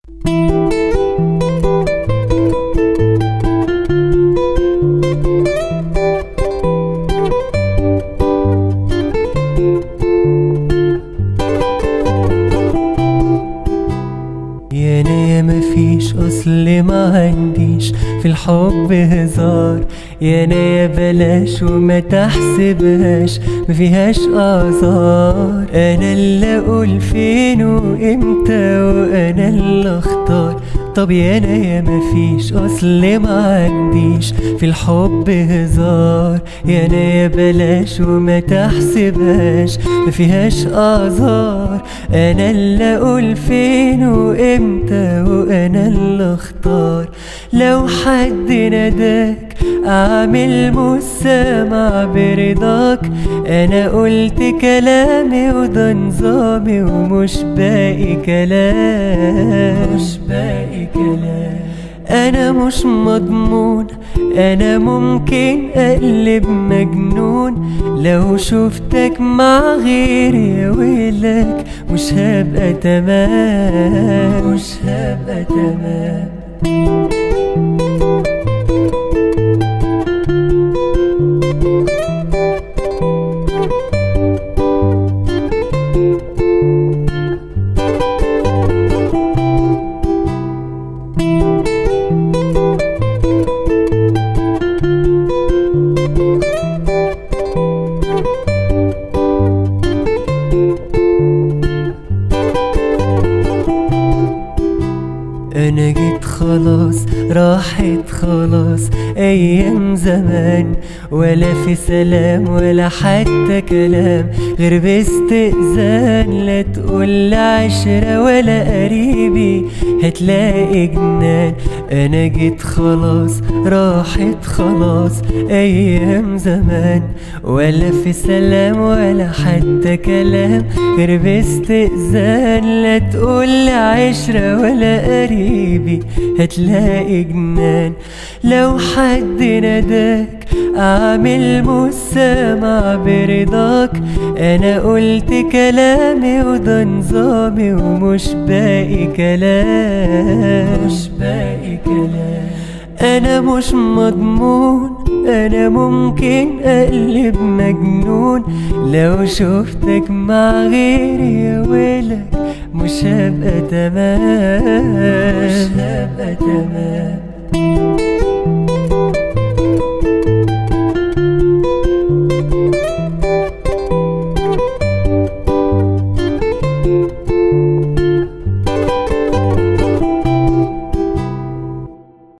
يا انا يا مفيش اصل ما عنديش في الحب هزار يا انا يا بلاش وما تحسبهاش ما فيهاش اعذار انا اللي اقول فين وامتى وانا اللي اختار طب يا انا يا مفيش اصل ما عنديش في الحب هزار يا انا يا بلاش وما تحسبهاش ما فيهاش اعذار انا اللي اقول فين وامتى وانا اللي اختار لو حد ناداك اعمل مسامع برضاك انا قلت كلامي وده نظامي ومش باقي كلام مش باقي كلام انا مش مضمون انا ممكن اقلب مجنون لو شفتك مع غيري يا ويلك مش هبقى تمام مش هبقى تمام انا جيت خلاص راحت خلاص ايام زمان ولا في سلام ولا حتى كلام غير باستئذان لا تقول عشرة ولا قريبي هتلاقي جنان انا جيت خلاص راحت خلاص ايام زمان ولا في سلام ولا حتى كلام غير باستئذان لا تقول عشرة ولا قريبي هتلاقي جنان لو حد ناداك اعمل مسامع برضاك انا قلت كلامي وده نظامي ومش باقي كلام مش باقي كلام انا مش مضمون انا ممكن اقلب مجنون لو شفتك مع غيري يا ويلك مش هبقى تمام مش هبقى تمام